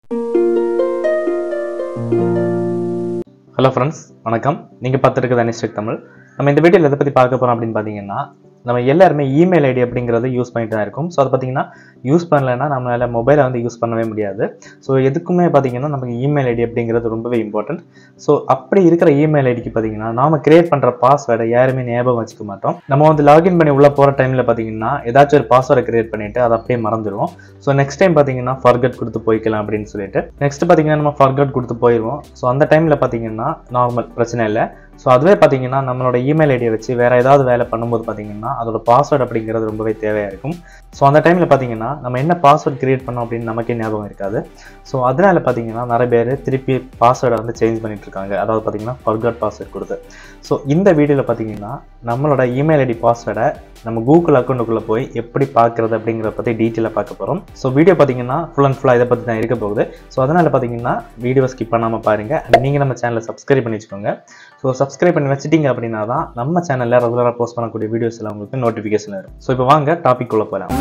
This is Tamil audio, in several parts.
ஹலோ ஃப்ரெண்ட்ஸ் வணக்கம் நீங்கள் பார்த்துருக்குது அனிஸ்டெக் தமிழ் நம்ம இந்த வீடியோவில் எதை பற்றி பார்க்க போகிறோம் அப்படின்னு பார்த்தீங்கன்னா நம்ம எல்லாருமே இமெயில் ஐடி அப்படிங்கிறது யூஸ் பண்ணிட்டு தான் இருக்கும் ஸோ அது பார்த்தீங்கன்னா யூஸ் பண்ணலைன்னா நம்மளால மொபைலை வந்து யூஸ் பண்ணவே முடியாது ஸோ எதுக்குமே பார்த்தீங்கன்னா நமக்கு இமெயில் ஐடி அப்படிங்கிறது ரொம்பவே இம்பார்ட்டன்ட் ஸோ அப்படி இருக்கிற இமெயில் ஐடிக்கு பார்த்தீங்கன்னா நாம கிரியேட் பண்ணுற பாஸ்வேர்டை யாருமே ஞாபகம் வச்சுக்க மாட்டோம் நம்ம வந்து லாகின் பண்ணி உள்ளே போகிற டைமில் பார்த்தீங்கன்னா ஏதாச்சும் ஒரு பாஸ்வேர்டை கிரியேட் பண்ணிட்டு அதை அப்படியே மறந்துடுவோம் ஸோ நெக்ஸ்ட் டைம் பார்த்தீங்கன்னா ஃபர்கட் கொடுத்து போய்க்கலாம் அப்படின்னு சொல்லிட்டு நெக்ஸ்ட் பார்த்தீங்கன்னா நம்ம ஃபர்கட் கொடுத்து போயிடுவோம் ஸோ அந்த டைமில் பார்த்தீங்கன்னா நார்மல் பிரச்சனை இல்லை ஸோ அதுவே பார்த்தீங்கன்னா நம்மளோட இமெயில் ஐடியை வச்சு வேற ஏதாவது வேலை பண்ணும்போது பார்த்தீங்கன்னா அதோட பாஸ்வேர்டு அப்படிங்கிறது ரொம்பவே தேவையாக இருக்கும் ஸோ அந்த டைமில் பார்த்தீங்கன்னா நம்ம என்ன பாஸ்வேர்ட் கிரியேட் பண்ணோம் அப்படின்னு நமக்கே ஞாபகம் இருக்காது ஸோ அதனால பார்த்தீங்கன்னா நிறைய பேர் திருப்பி பாஸ்வேர்டை வந்து சேஞ்ச் பண்ணிட்டு இருக்காங்க அதாவது பார்த்தீங்கன்னா ஃபர்கட் பாஸ்வேர்ட் கொடுத்து ஸோ இந்த வீடியோவில் பார்த்தீங்கன்னா நம்மளோட இமெயில் ஐடி பாஸ்வேர்டை நம்ம கூகுள் அக்கௌண்ட்டுக்குள்ளே போய் எப்படி பார்க்குறது அப்படிங்கிறத பற்றி டீட்டெயிலாக பார்க்க போகிறோம் ஸோ வீடியோ பார்த்தீங்கன்னா ஃபுல் அண்ட் ஃபுல்லாக இதை பற்றி தான் இருக்க போகுது ஸோ அதனால் பார்த்தீங்கன்னா வீடியோ ஸ்கிப் பண்ணாமல் பாருங்கள் அண்ட் நீங்கள் நம்ம சேனலை சப்ஸ்கிரைப் பண்ணி வச்சுக்கோங்க ஸோ சப்ஸ்கிரைப் பண்ணி வச்சிட்டீங்க அப்படின்னா தான் நம்ம சேனலில் ரெகுலராக போஸ்ட் பண்ணக்கூடிய வீடியோஸ் எல்லாம் உங்களுக்கு நோட்டிஃபிகேஷன் வரும் ஸோ இப்போ வாங்க டாபிக் உள்ள போகலாம்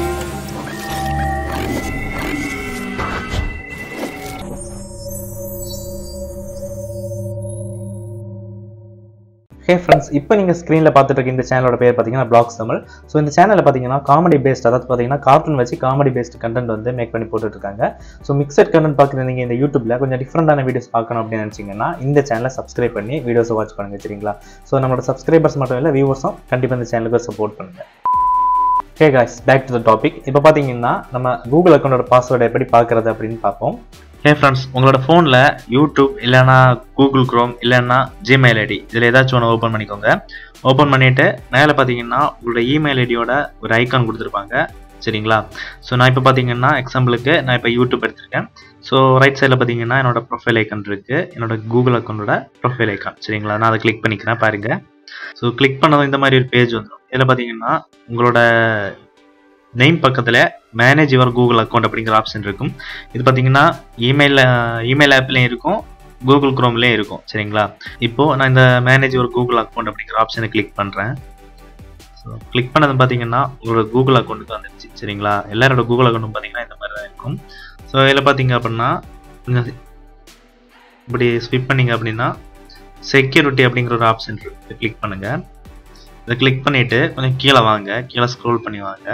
ஹே ஃப்ரெண்ட்ஸ் இப்போ நீங்கள் ஸ்க்ரீனில் பார்த்துட்டு இருக்க இந்த சேனலோட பேர் பார்த்தீங்கன்னா பிளாக்ஸ் தமிழ் ஸோ இந்த சேனலில் பார்த்தீங்கன்னா காமெடி பேஸ்ட் அதாவது பார்த்தீங்கன்னா கார்ட்டூன் வச்சு காமெடி பேஸ்ட் கண்டென்ட் வந்து மேக் பண்ணி போட்டுட்டு இருக்காங்க ஸோ மிக்சட் கண்டென்ட் பார்க்குறது நீங்கள் இந்த யூடியூப்ல கொஞ்சம் டிஃப்ரெண்டான வீடியோஸ் பார்க்கணும் அப்படின்னு நினச்சிங்கன்னா இந்த சேனலை சப்ஸ்கிரைப் பண்ணி வீடியோஸை வாட்ச் பண்ணுங்க சரிங்களா ஸோ நம்மளோட சப்ஸ்கிரைபர்ஸ் மட்டும் இல்லை வியூவர்ஸும் கண்டிப்பாக இந்த சேனலுக்கு சப்போர்ட் பண்ணுங்க hey guys back to the topic இப்போ பார்த்தீங்கன்னா நம்ம கூகுள் அக்கௌண்டோட பாஸ்வேர்டை எப்படி பார்க்குறது அப்படின்னு பார்ப்போம் ஹே ஃப்ரெண்ட்ஸ் உங்களோட ஃபோனில் யூடியூப் இல்லைன்னா கூகுள் க்ரோம் இல்லைன்னா ஜிமெயில் ஐடி இதில் ஏதாச்சும் ஒன்று ஓப்பன் பண்ணிக்கோங்க ஓப்பன் பண்ணிவிட்டு மேலே பார்த்தீங்கன்னா உங்களோட இமெயில் ஐடியோட ஒரு ஐக்கான் கொடுத்துருப்பாங்க சரிங்களா ஸோ நான் இப்போ பார்த்தீங்கன்னா எக்ஸாம்பிளுக்கு நான் இப்போ யூடியூப் எடுத்திருக்கேன் ஸோ ரைட் சைடில் பார்த்தீங்கன்னா என்னோட ப்ரொஃபைல் ஐக்கான் இருக்குது என்னோட கூகுள் அக்கௌண்டோட ப்ரொஃபைல் ஐக்கான் சரிங்களா நான் அதை கிளிக் பண்ணிக்கிறேன் பாருங்க ஸோ கிளிக் பண்ணதும் இந்த மாதிரி ஒரு பேஜ் வந்துடும் இதில் பார்த்தீங்கன்னா உங்களோட நெய்ம் பக்கத்தில் மேனேஜ் யுவர் கூகுள் அக்கௌண்ட் அப்படிங்கிற ஆப்ஷன் இருக்கும் இது பார்த்தீங்கன்னா இமெயில் இமெயில் ஆப்லேயும் இருக்கும் கூகுள் க்ரோம்லேயும் இருக்கும் சரிங்களா இப்போது நான் இந்த மேனேஜ் யுவர் கூகுள் அக்கௌண்ட் அப்படிங்கிற ஆப்ஷனை கிளிக் பண்ணுறேன் ஸோ கிளிக் பண்ணது பார்த்தீங்கன்னா உங்களோட கூகுள் அக்கௌண்ட்டுக்கு வந்துருச்சு சரிங்களா எல்லாரோட கூகுள் அக்கௌண்ட்டும் பார்த்தீங்கன்னா இந்த மாதிரி தான் இருக்கும் ஸோ இதில் பார்த்தீங்க அப்படின்னா கொஞ்சம் இப்படி ஸ்விப் பண்ணீங்க அப்படின்னா செக்யூரிட்டி அப்படிங்கிற ஒரு ஆப்ஷன் இருக்கு கிளிக் பண்ணுங்க இதை கிளிக் பண்ணிட்டு கொஞ்சம் கீழே வாங்க கீழே ஸ்க்ரோல் பண்ணி வாங்க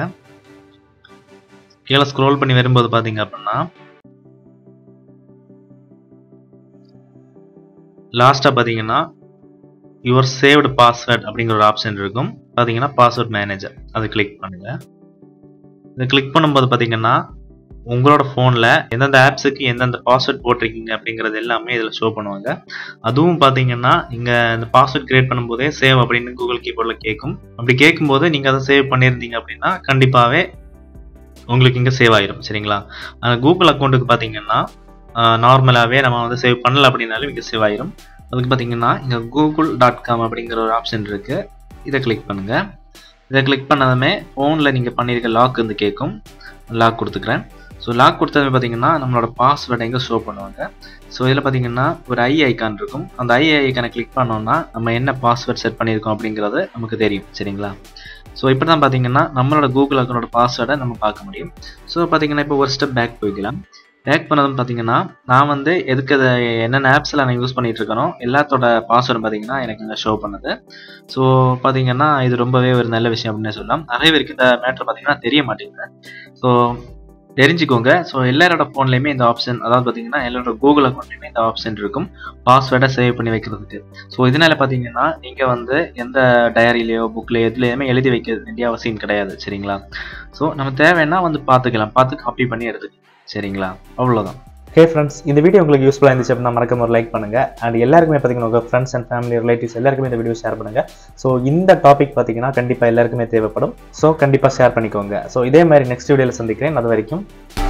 கீழே ஸ்க்ரோல் பண்ணி வரும்போது பார்த்தீங்க அப்படின்னா லாஸ்ட்டாக பார்த்தீங்கன்னா யுவர் சேவ்டு பாஸ்வேர்ட் அப்படிங்கிற ஒரு ஆப்ஷன் இருக்கும் பார்த்தீங்கன்னா பாஸ்வேர்ட் மேனேஜர் அதை கிளிக் பண்ணுங்க இதை கிளிக் பண்ணும்போது பார்த்தீங்கன்னா உங்களோட ஃபோனில் எந்தெந்த ஆப்ஸுக்கு எந்தெந்த பாஸ்வேர்ட் போட்டிருக்கீங்க அப்படிங்கிறது எல்லாமே இதில் ஷோ பண்ணுவாங்க அதுவும் பார்த்தீங்கன்னா நீங்கள் இந்த பாஸ்வேர்ட் கிரியேட் பண்ணும்போதே சேவ் அப்படின்னு கூகுள் கீபோர்டில் கேட்கும் அப்படி கேட்கும்போது நீங்கள் அதை சேவ் பண்ணியிருந்தீங்க அப்படின்னா கண்டிப்பாகவே உங்களுக்கு இங்கே சேவ் ஆயிரும் சரிங்களா கூகுள் அக்கௌண்ட்டுக்கு பார்த்தீங்கன்னா நார்மலாகவே நம்ம வந்து சேவ் பண்ணல அப்படின்னாலும் இங்கே சேவ் ஆயிரும் அதுக்கு பார்த்தீங்கன்னா இங்கே கூகுள் டாட் காம் அப்படிங்கிற ஒரு ஆப்ஷன் இருக்குது இதை கிளிக் பண்ணுங்கள் இதை கிளிக் பண்ணதுமே ஃபோனில் நீங்கள் பண்ணியிருக்க லாக் வந்து கேட்கும் லாக் கொடுத்துக்கிறேன் ஸோ லாக் கொடுத்தது பார்த்தீங்கன்னா நம்மளோட பாஸ்வேர்டை எங்கே ஷோ பண்ணுவாங்க ஸோ இதில் பார்த்தீங்கன்னா ஒரு ஐ ஐக்கான் இருக்கும் அந்த ஐ ஐக்கானை கிளிக் பண்ணோம்னா நம்ம என்ன பாஸ்வேர்ட் செட் பண்ணியிருக்கோம் அப்படிங்கிறது நமக்கு தெரியும் சரிங்களா ஸோ இப்படி தான் பார்த்தீங்கன்னா நம்மளோட கூகுள் அக்கௌண்டோட பாஸ்வேர்டை நம்ம பார்க்க முடியும் ஸோ பார்த்தீங்கன்னா இப்போ ஒரு ஸ்டெப் பேக் போய்க்கலாம் பேக் பண்ணதும் பார்த்தீங்கன்னா நான் வந்து எதுக்கு அதை என்னென்ன ஆப்ஸில் நான் யூஸ் பண்ணிட்டு இருக்கனோ எல்லாத்தோட பாஸ்வேர்டு பார்த்தீங்கன்னா எனக்கு இங்கே ஷோ பண்ணுது ஸோ பார்த்தீங்கன்னா இது ரொம்பவே ஒரு நல்ல விஷயம் அப்படின்னு சொல்லலாம் நிறைய பேருக்கு இந்த மேட்ரு பார்த்தீங்கன்னா தெரிய மாட்டேங்குது ஸோ தெரிஞ்சுக்கோங்க ஸோ எல்லாரோட ஃபோன்லேயுமே இந்த ஆப்ஷன் அதாவது பார்த்தீங்கன்னா எல்லாரோட கூகுள் அக்கௌண்ட்லையுமே இந்த ஆப்ஷன் இருக்கும் பாஸ்வேர்டை சேவ் பண்ணி வைக்கிறதுக்கு ஸோ இதனால பார்த்தீங்கன்னா நீங்கள் வந்து எந்த டயரிலையோ புக்லையோ எதுலையுமே எழுதி வைக்க வேண்டிய அவசியம் கிடையாது சரிங்களா ஸோ நம்ம தேவைன்னா வந்து பார்த்துக்கலாம் பார்த்து காப்பி பண்ணி எடுத்துக்கலாம் சரிங்களா அவ்வளோதான் ஹே ஃப்ரெண்ட்ஸ் இந்த வீடியோ உங்களுக்கு யூஸ்ஃபுல்லாக இருந்துச்சு அப்படின்னா மறக்காம ஒரு லைக் பண்ணுங்க அண்ட் எல்லாருக்குமே பார்த்தீங்கன்னா உங்கள் ஃப்ரெண்ட்ஸ் அண்ட் ஃபேமிலி ரிலேட்டிவ்ஸ் எல்லாருக்குமே இந்த வீடியோ ஷேர் பண்ணுங்க ஸோ இந்த டாபிக் பார்த்தீங்கன்னா கண்டிப்பாக எல்லாருக்குமே தேவைப்படும் ஸோ கண்டிப்பாக ஷேர் பண்ணிக்கோங்க ஸோ இதே மாதிரி நெக்ஸ்ட் வீடியோவில் சந்திக்கிறேன் அது வரைக்கும்